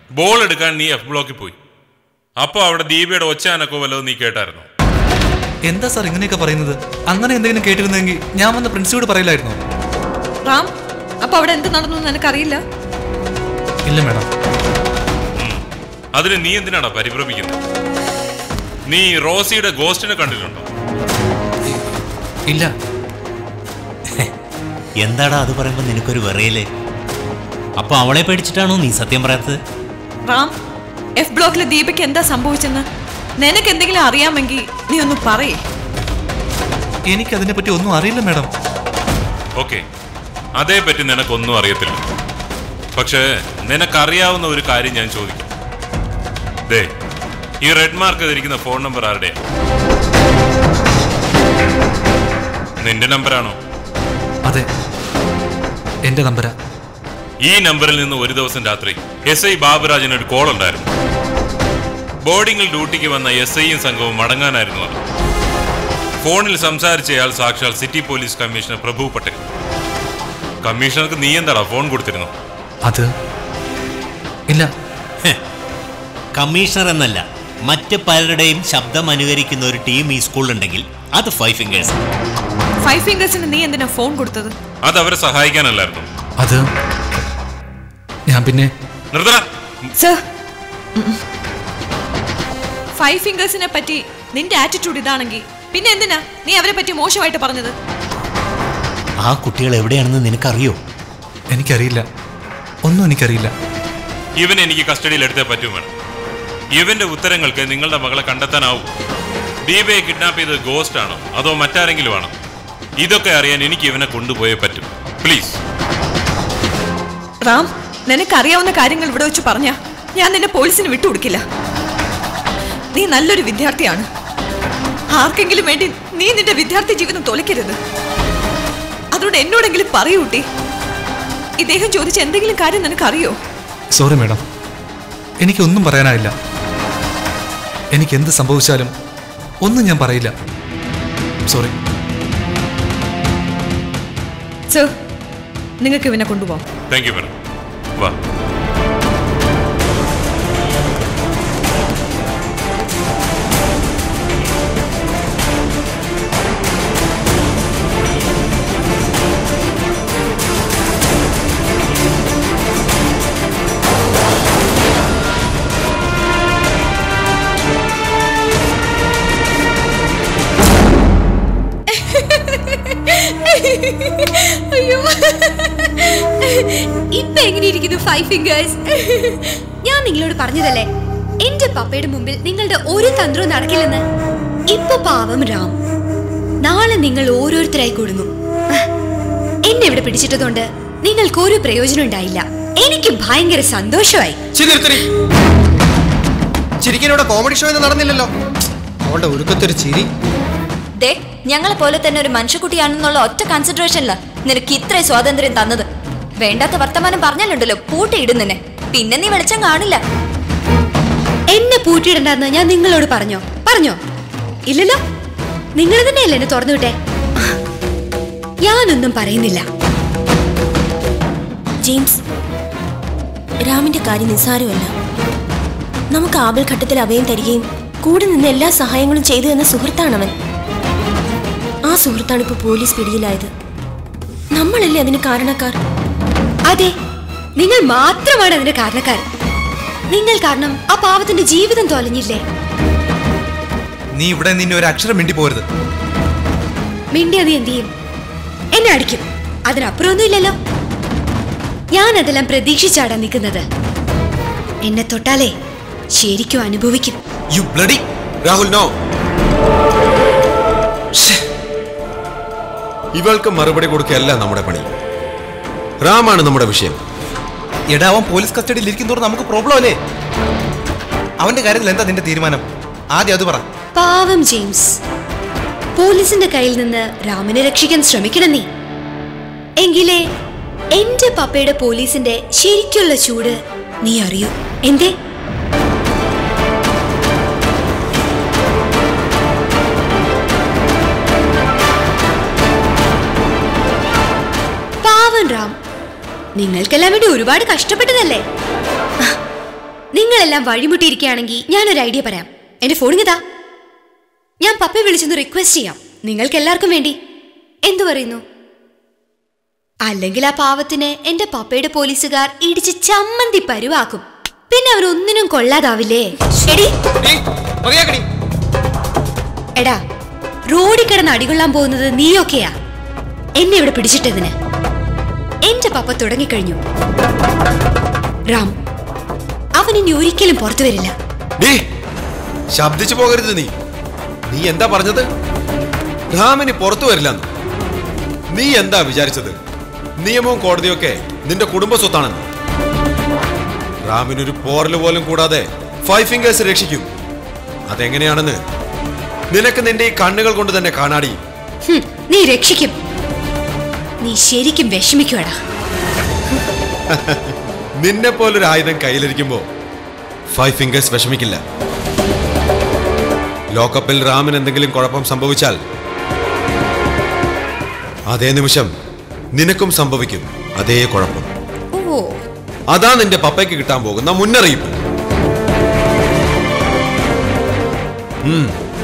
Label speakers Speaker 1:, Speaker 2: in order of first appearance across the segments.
Speaker 1: Ball എടുക്കാൻ നീ F ബ്ലോക്കിൽ പോയി അപ്പോൾ അവിടെ ദീപയുടെ ഒച്ച അനക്കോ വല്ലതും നീ കേട്ടായിരുന്നോ
Speaker 2: എന്താ സാർ ഇങ്ങനെയൊക്കെ പറയുന്നത് അങ്ങനെ എന്തെങ്കിലും കേട്ടിരുന്നെങ്കിൽ ഞാൻ വന്ന പ്രിൻസിയോട് പറയില്ലായിരുന്നോ
Speaker 3: റാം അപ്പൊ അവിടെ എന്ത് നടന്നു എന്ന് എനിക്കറിയില്ല
Speaker 2: ഇല്ല മാഡം
Speaker 1: അതിന് നീ എന്തിനാണ് പരിഭ്രമിക്കുന്നത് നീ റോസിയുടെ ഗോസ്റ്റിനെ കണ്ടിട്ടുണ്ടോ
Speaker 2: ഇല്ല
Speaker 4: എന്താടാ അത് പറയുമ്പോൾ നിനക്കൊരു വിറയല് അപ്പൊ അവളെ പേടിച്ചിട്ടാണോ നീ സത്യം പറയാത്തത്
Speaker 3: റാം എഫ് ബ്ലോക്കിലെ ദീപയ്ക്ക് എന്താ സംഭവിച്ചെന്ന് നിനക്ക് എന്തെങ്കിലും അറിയാമെങ്കിൽ നീ ഒന്ന് പറയേ
Speaker 2: എനിക്ക് അതിനെപ്പറ്റി ഒന്നും അറിയില്ല മാഡം
Speaker 1: ഓക്കെ അതേപ്പറ്റി നിനക്കൊന്നും അറിയത്തില്ല പക്ഷേ നിനക്കറിയാവുന്ന ഒരു കാര്യം ഞാൻ ചോദിക്കാം ദേ ഈ റെഡ് മാർക്ക് ചെയ്തിരിക്കുന്ന ഫോൺ നമ്പർ ആരുടെയാ നിന്റെ നമ്പറാണോ
Speaker 2: അതെ എന്റെ നമ്പരാ
Speaker 1: ഈ നമ്പറിൽ നിന്ന് ഒരു ദിവസം രാത്രി എസ് ഐ ബാബുരാജിന് ഒരു കോൾ ഉണ്ടായിരുന്നു ബോർഡിംഗിൽ ഡ്യൂട്ടിക്ക് വന്ന എസ് ഐയും സംഘവും മടങ്ങാനായിരുന്നു അത് ഫോണിൽ സംസാരിച്ചയാൾ സാക്ഷാൽ city police commissioner Prabhu Patel കമ്മീഷണർക്ക് നീ എന്താടാ ഫോൺ കൊടുത്തിരുന്നു
Speaker 2: അത് ഇല്ല
Speaker 4: കമ്മീഷണർ എന്നല്ല മറ്റ് പലരുടെയും ശബ്ദം അനുകരിക്കുന്ന ഒരു ടീം ഈ സ്കൂളിലുണ്ടെങ്കിൽ അത് ഫൈവ് ഫിംഗേഴ്സ്
Speaker 3: ഫൈവ് ഫിംഗേഴ്സിന് നീ എന്തിനാ ഫോൺ കൊടുത്തത്
Speaker 1: അത് അവരെ സഹായിക്കാനല്ലായിരുന്നു
Speaker 2: അത് ഞാൻ പിന്നെ
Speaker 1: നിർത്തണ
Speaker 3: സർ ഫൈവ് ഫിംഗേഴ്സിനെ പറ്റി നിന്റെ ആറ്റിറ്റ്യൂഡ് ഇതാണെങ്കിൽ പിന്നെ എന്തിനാ നീ അവരെ പറ്റി മോശമായിട്ട് പറഞ്ഞത്
Speaker 4: ആ കുട്ടികൾ എവിടെയാണെന്ന് നിനക്കറിയോ
Speaker 2: എനിക്കറിയില്ല ഒന്നും എനിക്കറിയില്ല
Speaker 1: ഇവൻ എനിക്ക് കസ്റ്റഡിയിൽ എടുത്തേ പറ്റും വേണം ഇവന്റെ ഉത്തരങ്ങൾക്ക് നിങ്ങളുടെ മകളെ കണ്ടെത്താനാവൂ ദീപയെ കിഡ്നാപ്പ് ചെയ്തത് ഗോസ്റ്റ് ആണോ അതോ മറ്റാരെങ്കിലും ആണോ ഇതൊക്കെ അറിയാൻ എനിക്ക് ഇവനെ കൊണ്ടുപോയേ പറ്റും പ്ലീസ്
Speaker 3: റാം നിനക്കറിയാവുന്ന കാര്യങ്ങൾ ഇവിടെ വെച്ച് പറഞ്ഞാ ഞാൻ നിന്നെ പോലീസിന് വിട്ടുകൊടുക്കില്ല നീ നല്ലൊരു വിദ്യാർത്ഥിയാണ് ആർക്കെങ്കിലും വേണ്ടി നീ നിന്റെ വിദ്യാർത്ഥി ജീവിതം തൊലയ്ക്കരുത് അതുകൊണ്ട് എന്നോടെങ്കിലും പറയൂട്ടി ഇദ്ദേഹം ചോദിച്ച എന്തെങ്കിലും കാര്യം നിനക്കറിയോ
Speaker 2: സോറി മാഡം എനിക്കൊന്നും പറയാനായില്ല എനിക്ക് എന്ത് സംഭവിച്ചാലും ഒന്നും ഞാൻ പറയില്ല സോറി
Speaker 3: സർ നിങ്ങൾക്ക് ഇവനെ കൊണ്ടുപോകാം
Speaker 1: താങ്ക് യു മാഡം വാ
Speaker 5: അയ്യോ ഇപ്പൊ എങ്ങനെയിരിക്കുന്നു ഫൈവ് ഫിംഗേഴ്സ് ഞാൻ നിങ്ങളോട് പറഞ്ഞതല്ലേ എന്റെ പപ്പയുടെ മുമ്പിൽ നിങ്ങളുടെ ഒരു തന്ത്രവും നടക്കില്ലെന്ന് ഇപ്പൊ പാവം രാം നാളെ നിങ്ങൾ ഓരോരുത്തരായി കൊടുങ്ങും എന്നെ ഇവിടെ പിടിച്ചിട്ടതുകൊണ്ട് നിങ്ങൾക്ക് ഒരു പ്രയോജനം ഉണ്ടായില്ല എനിക്ക് ഭയങ്കര സന്തോഷമായി
Speaker 6: ചിരിത്തിരി ചിരിക്കാനിവിടെ കോമഡി ഷോ ഒന്നും നടന്നില്ലല്ലോ അവളുടെ ഒരുക്കത്തൊരു ചിരി
Speaker 7: ദേ ഞങ്ങളെ പോലെ തന്നെ ഒരു മനുഷ്യക്കുട്ടിയാണെന്നുള്ള ഒറ്റ കൺസിഡറേഷനില്ല നിനക്ക് ഇത്രയും സ്വാതന്ത്ര്യം തന്നത് വേണ്ടാത്ത വർത്തമാനം പറഞ്ഞാലുണ്ടല്ലോ പൂട്ടിയിടുന്നെ പിന്നെ നീ വെളിച്ചം കാണില്ല
Speaker 5: എന്നെ പൂട്ടിയിടണ്ടെന്ന് ഞാൻ നിങ്ങളോട് പറഞ്ഞോ പറഞ്ഞോ ഇല്ലല്ലോ നിങ്ങൾ തന്നെയല്ലേ എന്നെ തുറന്നു വിട്ടെ ഞാനൊന്നും പറയുന്നില്ല
Speaker 8: ജെയിംസ് രാമിന്റെ കാര്യം നിസ്സാരമല്ല നമുക്ക് ആപൽഘട്ടത്തിൽ അഭയം തരികയും കൂടെ നിന്ന് എല്ലാ സഹായങ്ങളും ചെയ്തു എന്ന സുഹൃത്താണവൻ ആ സുഹൃത്താണ് ഇപ്പോൾ പോലീസ് പിടിയിലായത് നമ്മളല്ലേ അതിന് കാരണക്കാർ
Speaker 5: അതെ നിങ്ങൾ മാത്രമാണ് അതിന്റെ കാരണക്കാരൻ നിങ്ങൾ കാരണം ആ പാവത്തിന്റെ ജീവിതം തോലഞ്ഞില്ലേ
Speaker 6: നീ ഇവിടെ നിന്നെ ഒരു അക്ഷരം മിണ്ടി പോരുത്
Speaker 5: മിണ്ടിയ നീ എന്ത് ചെയ്യും എന്നെ അടിക്കും അതിനപ്പുറമൊന്നും ഇല്ലല്ലോ ഞാൻ അതെല്ലാം പ്രതീക്ഷിച്ചാടാ നിൽക്കുന്നത് എന്നെ തൊട്ടാലേ ശരിക്കും അനുഭവിക്കും
Speaker 6: യു ബ്ലഡി രാഹുൽ നോ ഇവൾക്ക് മറുപടി കൊടുക്കുകയല്ല നമ്മുടെ പണി റാമാണ് നമ്മുടെ വിഷയം
Speaker 2: എടാ അവൻ പോലീസ് കസ്റ്റഡിയിൽ ഇരിക്കുന്നതോടെ നമുക്ക് പ്രോബ്ലം അല്ലേ അവന്റെ കാര്യത്തിൽ എന്താ നിന്റെ തീരുമാനം ആദ്യം അത് പറ
Speaker 5: പാവം ജെയിംസ് പോലീസിന്റെ കയ്യിൽ നിന്ന് രാമനെ രക്ഷിക്കാൻ ശ്രമിക്കണം നീ എങ്കിലേ എന്റെ പപ്പയുടെ പോലീസിന്റെ ശരിക്കുള്ള ചൂട് നീ അറിയൂ എന്തേ പാവൻ റാം നിങ്ങൾക്കെല്ലാം വേണ്ടി ഒരുപാട് കഷ്ടപ്പെട്ടതല്ലേ നിങ്ങളെല്ലാം വഴിമുട്ടിയിരിക്കുകയാണെങ്കിൽ ഞാനൊരു ഐഡിയ പറയാം എന്റെ ഫോണിങ്ങിതാ ഞാൻ പപ്പയെ വിളിച്ചൊന്ന് റിക്വസ്റ്റ് ചെയ്യാം നിങ്ങൾക്ക് എല്ലാവർക്കും വേണ്ടി എന്തു പറയുന്നു അല്ലെങ്കിൽ ആ പാവത്തിന് എന്റെ പപ്പയുടെ പോലീസുകാർ ഇടിച്ച് ചമ്മന്തി പരുവാക്കും പിന്നെ അവരൊന്നിനും കൊള്ളാതാവില്ലേ എടി എടാ റോഡിൽ കിടന്ന് അടികൊള്ളാൻ പോകുന്നത് നീയൊക്കെയാ എന്നെ ഇവിടെ പിടിച്ചിട്ടതിന് എന്റെ പപ്പ തുടങ്ങിക്കഴിഞ്ഞു റാം അവൻ ഇനി ഒരിക്കലും പുറത്തു വരില്ല
Speaker 6: ഡീ ശബ്ദിച്ചു പോകരുത് നീ നീ എന്താ പറഞ്ഞത് രാമന് പുറത്തു വരില്ലെന്ന് നീ എന്താ വിചാരിച്ചത് നിയമവും കോടതിയൊക്കെ നിന്റെ കുടുംബ സ്വത്താണെന്ന് റാമിനൊരു പോറല് പോലും കൂടാതെ ഫൈവ് ഫിംഗേഴ്സ് രക്ഷിക്കും അതെങ്ങനെയാണെന്ന് നിനക്ക് നിന്റെ ഈ കണ്ണുകൾ കൊണ്ട് തന്നെ കാണാടി
Speaker 5: ഹും, നീ രക്ഷിക്കും നീ ശരിക്കും വിഷമിക്കുവാടാ
Speaker 6: നിന്നെ പോലൊരു ആയുധം കയ്യിലിരിക്കുമ്പോ ഫൈവ് ഫിംഗേഴ്സ് വിഷമിക്കില്ല ലോക്കപ്പിൽ റാമിന് എന്തെങ്കിലും കുഴപ്പം സംഭവിച്ചാൽ അതേ നിമിഷം നിനക്കും സംഭവിക്കും അതേ കുഴപ്പം
Speaker 5: ഓ
Speaker 6: അതാ നിന്റെ പപ്പയ്ക്ക് കിട്ടാൻ പോകുന്ന മുന്നറിയിപ്പ് ഉം.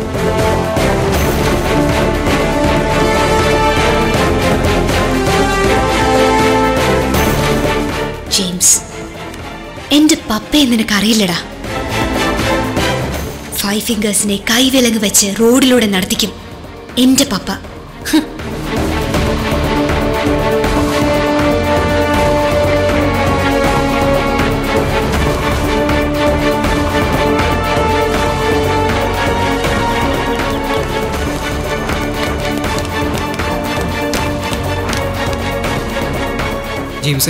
Speaker 5: ജെയിംസ് എന്റെ പപ്പയെ നിനക്കറിയില്ലടാ ഫൈവ് ഫിംഗേഴ്സിനെ കൈവിലങ്ങ് വെച്ച് റോഡിലൂടെ നടത്തിക്കും എന്റെ പപ്പ ഹ്.
Speaker 2: ജെയിംസേ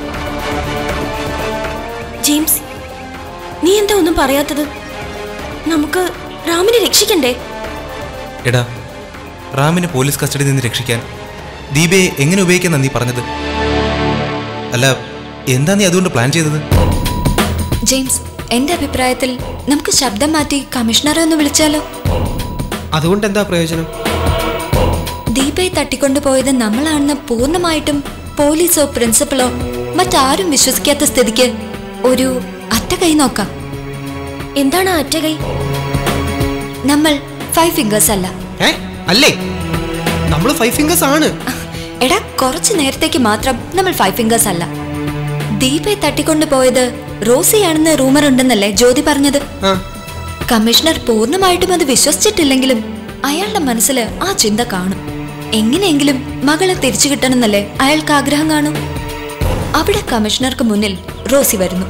Speaker 8: ജെയിംസ് നീ എന്താ ഒന്നും പറയാത്തത് നമുക്ക് റാമിനെ രക്ഷിക്കണ്ടേ
Speaker 2: എടാ റാമിനെ പോലീസ് കസ്റ്റഡിയിൽ നിന്ന് രക്ഷിക്കാൻ ദീപയെ എങ്ങനെ ഉപയോഗിക്കുന്ന നീ പറഞ്ഞത് അല്ല എന്താ നീ അതുകൊണ്ട് പ്ലാൻ ചെയ്തത്
Speaker 7: ജെയിംസ് എന്റെ അഭിപ്രായത്തിൽ നമുക്ക് ശബ്ദം മാറ്റി കമ്മീഷണറെ ഒന്ന് വിളിച്ചാലോ
Speaker 2: അതുകൊണ്ട് എന്താ പ്രയോജനം
Speaker 7: ദീപയെ തട്ടിക്കൊണ്ടുപോയത് നമ്മളാണെന്ന് പൂർണ്ണമായിട്ടും പോലീസോ പ്രിൻസിപ്പലോ മറ്റാരും വിശ്വസിക്കാത്ത സ്ഥിതിക്ക് ഒരു അറ്റ കൈ നോക്കാം
Speaker 8: എന്താണ് ആ അറ്റകൈ
Speaker 7: നമ്മൾ ഫൈവ് ഫിംഗേഴ്സ് അല്ല
Speaker 2: ഏ അല്ലേ നമ്മൾ ഫൈവ് ഫിംഗേഴ്സ് ആണ്
Speaker 7: എടാ കുറച്ചു നേരത്തേക്ക് മാത്രം നമ്മൾ ഫൈവ് ഫിംഗേഴ്സ് അല്ല ദീപയെ തട്ടിക്കൊണ്ടുപോയത് റോസിയാണെന്ന് റൂമർ ഉണ്ടെന്നല്ലേ ജ്യോതി പറഞ്ഞത്
Speaker 2: ആ
Speaker 7: കമ്മീഷണർ പൂർണ്ണമായിട്ടും അത് വിശ്വസിച്ചിട്ടില്ലെങ്കിലും അയാളുടെ മനസ്സിൽ ആ ചിന്ത കാണും എങ്ങനെയെങ്കിലും മകളെ തിരിച്ചു കിട്ടണമെന്നല്ലേ അയാൾക്ക് ആഗ്രഹം കാണും അവിടെ കമ്മീഷണർക്ക് മുന്നിൽ റോസി വരുന്നു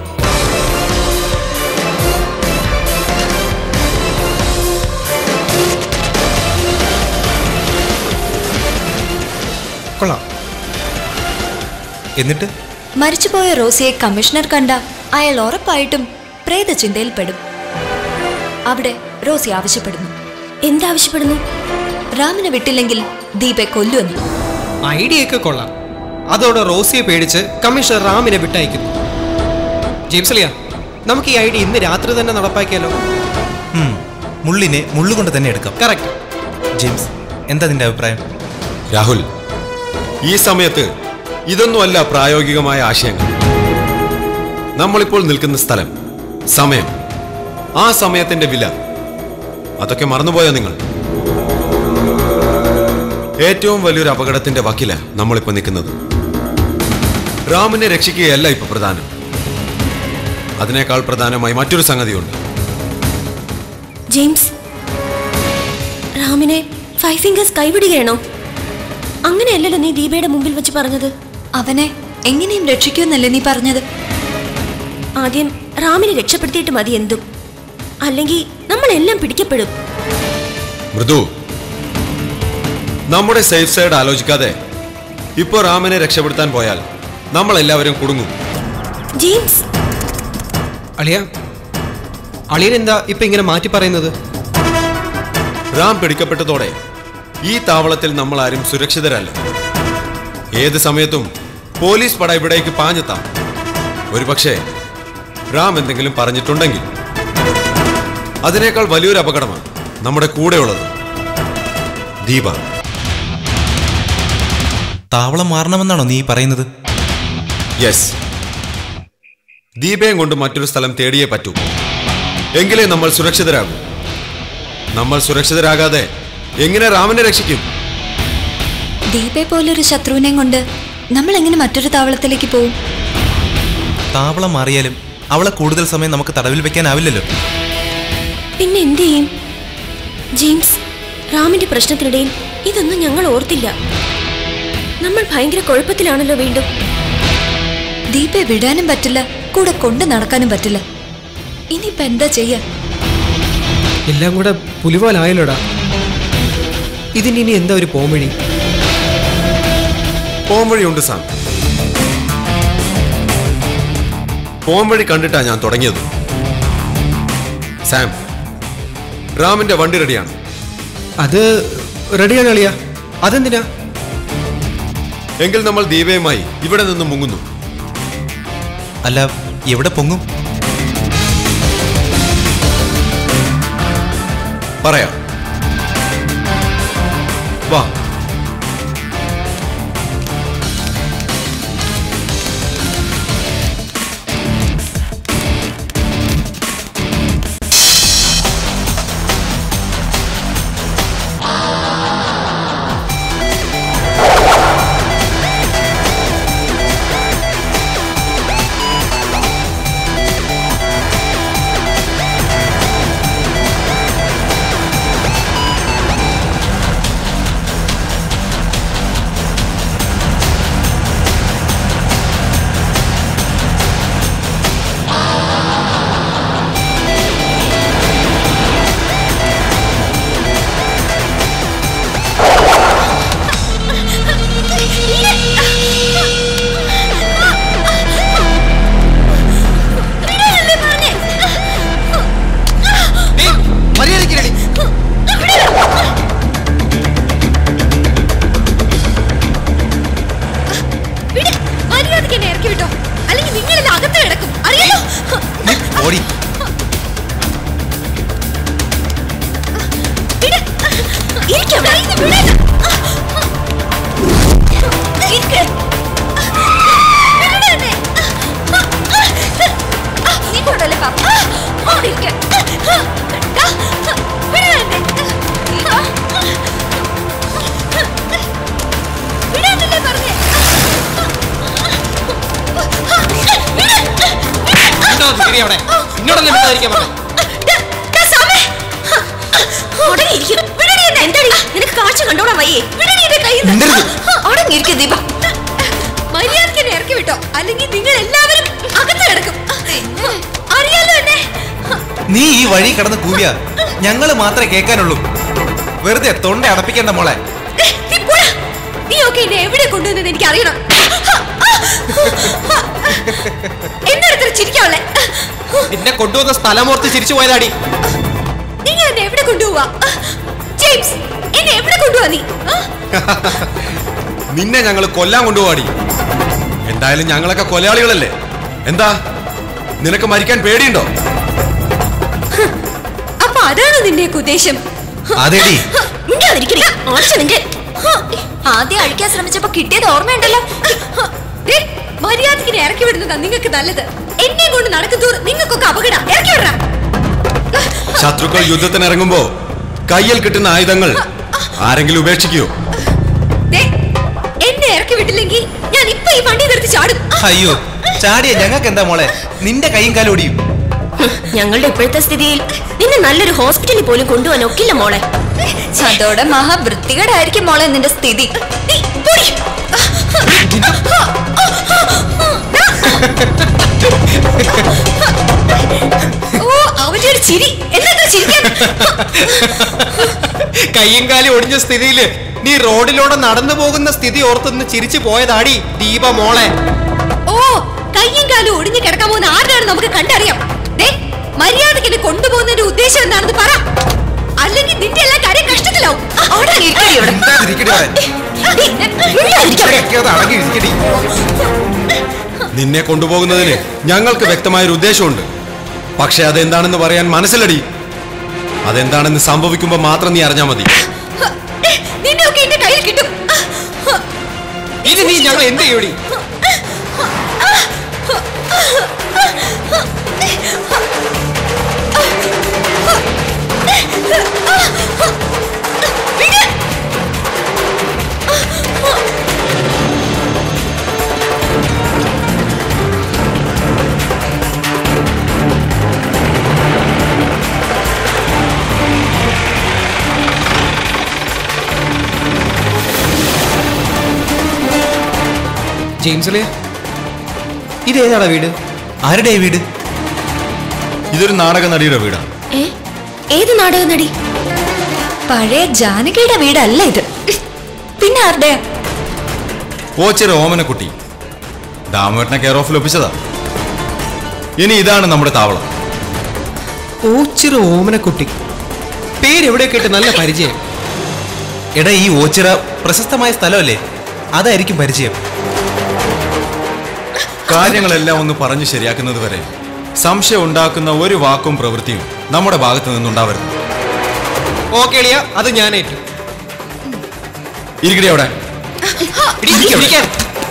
Speaker 2: കൊള്ളാം എന്നിട്ട്
Speaker 7: മരിച്ചുപോയ റോസിയെ കമ്മീഷണർ കണ്ട അയാൾ ഉറപ്പായിട്ടും പ്രേതചിന്തയിൽപ്പെടും അവിടെ റോസി ആവശ്യപ്പെടുന്നു
Speaker 8: എന്താവശ്യപ്പെടുന്നു
Speaker 7: റാമിനെ വിട്ടില്ലെങ്കിൽ ദീപെ കൊല്ലുമെന്ന്
Speaker 9: ഐഡിയ ഒക്കെ കൊള്ളാം അതോടെ റോസിയെ പേടിച്ച് കമ്മീഷണർ റാമിനെ വിട്ടയക്കുന്നു ജെയിംസ് അലിയ നമുക്ക് ഈ ഐഡിയ ഇന്ന് രാത്രി തന്നെ നടപ്പാക്കിയാലോ
Speaker 2: ഉം, മുള്ളിനെ മുള്ളുകൊണ്ട് തന്നെ എടുക്കാം
Speaker 9: കറക്റ്റ്
Speaker 2: ജെയിംസ് എന്താ നിന്റെ അഭിപ്രായം
Speaker 6: രാഹുൽ ഈ സമയത്ത് ഇതൊന്നുമല്ല പ്രായോഗികമായ ആശയങ്ങൾ നമ്മളിപ്പോൾ നിൽക്കുന്ന സ്ഥലം സമയം ആ സമയത്തിന്റെ വില അതൊക്കെ മറന്നുപോയോ നിങ്ങൾ ഏറ്റവും വലിയൊരു അപകടത്തിന്റെ വക്കില നമ്മളിപ്പോ നിൽക്കുന്നത് റാമിനെ രക്ഷിക്കുകയല്ല ഇപ്പൊ പ്രധാനം അതിനേക്കാൾ പ്രധാനമായി മറ്റൊരു സംഗതിയുണ്ട്
Speaker 8: ജെയിംസ് റാമിനെ ഫൈവ് ഫിംഗേഴ്സ് കൈവിടുകയാണോ അങ്ങനെയല്ലല്ലോ നീ ദീപയുടെ മുമ്പിൽ വെച്ച് പറഞ്ഞത്
Speaker 7: അവനെ എങ്ങനെയും രക്ഷിക്കുമെന്നല്ലേ നീ പറഞ്ഞത്
Speaker 8: ആദ്യം റാമിനെ രക്ഷപ്പെടുത്തിയിട്ട് മതി എന്തും അല്ലെങ്കിൽ നമ്മളെല്ലാം പിടിക്കപ്പെടും
Speaker 6: മൃദു നമ്മുടെ സേഫ് സൈഡ് ആലോചിക്കാതെ ഇപ്പോ റാമിനെ രക്ഷപ്പെടുത്താൻ പോയാൽ നമ്മൾ എല്ലാവരും കുടുങ്ങും
Speaker 8: ജെയിംസ്
Speaker 9: അളിയ അളിയൻ എന്താ ഇപ്പൊ ഇങ്ങനെ മാറ്റി പറയുന്നത്
Speaker 6: റാം പിടിക്കപ്പെട്ടതോടെ ഈ താവളത്തിൽ നമ്മൾ ആരും സുരക്ഷിതരല്ല ഏത് സമയത്തും പോലീസ് പട ഇവിടേക്ക് പാഞ്ഞെത്താം ഒരുപക്ഷെ റാം എന്തെങ്കിലും പറഞ്ഞിട്ടുണ്ടെങ്കിൽ അതിനേക്കാൾ വലിയൊരു അപകടമാണ് നമ്മുടെ കൂടെയുള്ളത് ദീപ
Speaker 2: താവളം മാറണമെന്നാണോ നീ പറയുന്നത്
Speaker 6: യെസ് ദീപയും കൊണ്ട് മറ്റൊരു സ്ഥലം തേടിയേ പറ്റൂ എങ്കിലേ നമ്മൾ സുരക്ഷിതരാകൂ നമ്മൾ സുരക്ഷിതരാകാതെ എങ്ങനെ രാമനെ രക്ഷിക്കും
Speaker 7: ദീപെ പോലൊരു ശത്രുവിനെയും കൊണ്ട് നമ്മൾ എങ്ങനെ മറ്റൊരു താവളത്തിലേക്ക് പോവും
Speaker 2: താവളം മാറിയാലും അവളെ കൂടുതൽ സമയം നമുക്ക് തടവിൽ വെക്കാനാവില്ലല്ലോ
Speaker 8: പിന്നെ എന്ത് ചെയ്യും ജെയിംസ് റാമിന്റെ പ്രശ്നത്തിനിടയിൽ ഇതൊന്നും ഞങ്ങൾ ഓർത്തില്ല നമ്മൾ ഭയങ്കര കുഴപ്പത്തിലാണല്ലോ വീണ്ടും
Speaker 7: ദീപെ വിടാനും പറ്റില്ല കൂടെ കൊണ്ട് നടക്കാനും പറ്റില്ല ഇനിയിപ്പോ എന്താ ചെയ്യാ
Speaker 9: എല്ലാം കൂടെ പുലിവാലായല്ലോടാ ഇതിന് ഇനി എന്താ ഒരു പോംവഴി
Speaker 6: പോംവഴിയുണ്ട് സാം പോംവഴി കണ്ടിട്ടാ ഞാൻ തുടങ്ങിയത് സാം റാമിന്റെ വണ്ടി റെഡിയാണ്
Speaker 9: അത് റെഡിയാണ് അളിയ അതെന്തിനാ
Speaker 6: എങ്കിൽ നമ്മൾ ദീപയുമായി ഇവിടെ നിന്ന് മുങ്ങുന്നു
Speaker 2: അല്ല എവിടെ പൊങ്ങും
Speaker 6: പറയാം വാ
Speaker 5: വിട്. മര്യാദയ്ക്ക് എന്നെ ഇറക്കി വിട്ടോ അല്ലെങ്കിൽ നിങ്ങളിൽ അകത്ത് കിടക്കും അറിയാലോ
Speaker 2: നീ ഓടി
Speaker 5: വിട്. ഇരിക്ക് അവിടെ. വിട്. ഇരിക്ക്. വിട് എന്നെ. നീ കൊണ്ടല്ലേ പാപ്പ അവിടെ ഇരിക്ക്. ദാ, വിട് എന്നെ. വിടാനല്ലേ പറഞ്ഞേ
Speaker 9: അവിടെ ഇന്നോടല്ലേ മിണ്ടാതിരിക്കാൻ പറഞ്ഞേ
Speaker 5: ദാ, സാമേ. ഉടനെ ഇരിക്കും. വിടടി എന്നെ. എന്താടി നിനക്ക് കാഴ്ച കണ്ടോടാ വയ്യേ വിടടി എന്റെ കയ്യിൽ അടങ്ങിയിരിക്കും ദീപ മര്യാദയ്ക്ക് എന്നെ ഇറക്കി വിട്ടോ അല്ലെങ്കിൽ നിങ്ങൾ എല്ലാവരും അകത്ത് കിടക്കും അറിയാലോ എന്നെ
Speaker 2: നീ ഈ വഴി കടന്ന് കൂവിയ ഞങ്ങള് മാത്രമേ കേൾക്കാനുള്ളൂ വെറുതെ തൊണ്ട അടപ്പിക്കേണ്ട മോളെ
Speaker 5: ഏ, നീ പോടാ. നീ ഒക്കെ എന്നെ എവിടെ കൊണ്ടുവന്നത് എനിക്ക് അറിയണം എന്താണ് ഇത്ര ചിരിക്കാവുള്ളേ
Speaker 9: നിന്നെ കൊണ്ടുവന്ന സ്ഥലമോർത്ത് ചിരിച്ചു പോയതാടി
Speaker 5: നിങ്ങൾ എന്നെ എവിടെ കൊണ്ടുപോവാ ജെയിംസ് എന്നെ എവിടെ കൊണ്ടുപോവാ നീ ആ?
Speaker 6: നിന്നെ ഞങ്ങൾ കൊല്ലാൻ കൊണ്ടുപോവാടി എന്തായാലും ഞങ്ങളൊക്കെ കൊലയാളികളല്ലേ എന്താ നിനക്ക് മരിക്കാൻ പേടിയുണ്ടോ
Speaker 5: അപ്പൊ അതാണ് നിന്റെയൊക്കെ ഉദ്ദേശം
Speaker 2: അതെടി
Speaker 5: മിണ്ടാതിരിക്കടി. ആഴ്ച നിന്റെ
Speaker 7: ആദ്യം അഴിക്കാൻ ശ്രമിച്ചപ്പോ കിട്ടിയത് ഓർമ്മയുണ്ടല്ലോ
Speaker 5: ദേ, മര്യാദയ്ക്ക് എന്നെ ഇറക്കി വിടുന്നതാ നിങ്ങൾക്ക് നല്ലത് എന്നെ കൊണ്ട് നടക്കുന്നതോർ നിങ്ങൾക്കൊക്കെ അപകടം ഇറക്കി വിടണം
Speaker 6: ശത്രുക്കൾ യുദ്ധത്തിന് ഇറങ്ങുമ്പോ കയ്യിൽ കിട്ടുന്ന ആയുധങ്ങൾ ആരെങ്കിലും ഉപേക്ഷിക്കോ
Speaker 5: ദേ, എന്നെ ഇറക്കി വിട്ടില്ലെങ്കിൽ ഞാൻ ഇപ്പൊ ഈ വണ്ടി നിർത്തി ചാടും
Speaker 2: അയ്യോ ചാടിയ ഞങ്ങൾക്ക് എന്താ മോളെ നിന്റെ കൈയും കാലും ഒടിയും
Speaker 8: ഞങ്ങളുടെ ഇപ്പോഴത്തെ സ്ഥിതിയിൽ നിന്നെ നല്ലൊരു ഹോസ്പിറ്റലിൽ പോലും കൊണ്ടുപോകാൻ ഒക്കില്ല മോളെ
Speaker 7: അതോടെ മഹാവൃത്തികേടായിരിക്കും മോളെ നിന്റെ സ്ഥിതി
Speaker 5: നീ പൊടി. ഓ അവന്റെ ഒരു ചിരി എന്താ ചിരിക്കാൻ
Speaker 9: കയ്യും കാലും ഒടിഞ്ഞ സ്ഥിതിയില് നീ റോഡിലൂടെ നടന്നു പോകുന്ന സ്ഥിതി ഓർത്തൊന്ന് ചിരിച്ചു പോയതാടി ദീപ മോളെ
Speaker 5: ഓ കയ്യും കാലും ഒടിഞ്ഞു കിടക്കാൻ പോകുന്ന ആരാണ് നമുക്ക് കണ്ടറിയാം ദേ മര്യാദയ്ക്ക് എന്നെ കൊണ്ടുപോകുന്നതിന്റെ ഉദ്ദേശം എന്താണെന്ന് പറ അല്ലെങ്കിൽ നിന്റെ എല്ലാ കാര്യം കഷ്ടത്തിലാവും ആ, അവിടെ ഇരിക്കടി അവിടെ.
Speaker 2: മിണ്ടാതിരിക്കടി അവിടെ.
Speaker 5: നീ, മിണ്ടാതിരിക്ക് അവിടെ.
Speaker 2: ഇതൊക്കെ ഒന്ന് അടങ്ങി ഇരിക്കടി.
Speaker 6: നിന്നെ കൊണ്ടുപോകുന്നതിന് ഞങ്ങൾക്ക് വ്യക്തമായൊരു ഉദ്ദേശമുണ്ട് പക്ഷെ അതെന്താണെന്ന് പറയാൻ മനസ്സിലടി അതെന്താണെന്ന് സംഭവിക്കുമ്പോൾ മാത്രം നീ അറിഞ്ഞാൽ മതി
Speaker 5: നിന്നെയൊക്കെ എന്റെ കയ്യിൽ കിട്ടും
Speaker 9: ഇനി നീ ഞങ്ങൾ എന്ത് ചെയ്യൂടി ജെയിംസ് അളിയ ഇത് ഏതാടാ വീട്
Speaker 2: ആരുടെ വീട്
Speaker 6: ഇതൊരു നാടക നടിയുടെ വീടാണ്
Speaker 8: ഏ ഏത് നാടക നടി
Speaker 7: പഴയ ജാനകിയുടെ വീടല്ല ഇത് പിന്നെ ആരുടെയാ
Speaker 6: ഓച്ചിറ ഓമനക്കുട്ടി ദാമോട്ടനെ കെയർ ഓഫിൽ ഒപ്പിച്ചതാ ഇനി ഇതാണ് നമ്മുടെ താവളം
Speaker 9: ഓച്ചിറ ഓമനക്കുട്ടി പേരെവിടെ കേട്ട് നല്ല പരിചയം
Speaker 2: എടാ ഈ ഓച്ചിറ പ്രശസ്തമായ സ്ഥലമല്ലേ അതായിരിക്കും പരിചയം
Speaker 6: കാര്യങ്ങളെല്ലാം ഒന്ന് പറഞ്ഞു ശരിയാക്കുന്നത് വരെ സംശയം ഉണ്ടാക്കുന്ന ഒരു വാക്കും പ്രവൃത്തിയും നമ്മുടെ ഭാഗത്ത് നിന്നുണ്ടാവരുത്
Speaker 9: ഓക്കെ എളിയ അത് ഞാൻ ഏറ്റു
Speaker 6: ഇരിക്കടി അവിടെ
Speaker 9: ഇരിക്കാൻ.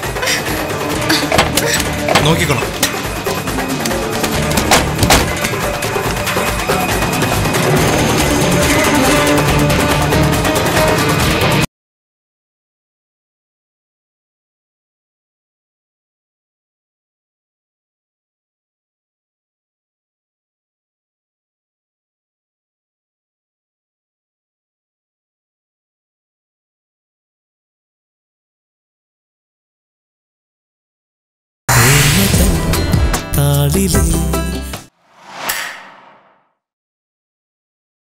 Speaker 2: നോക്കിക്കോണം
Speaker 10: താളിലേ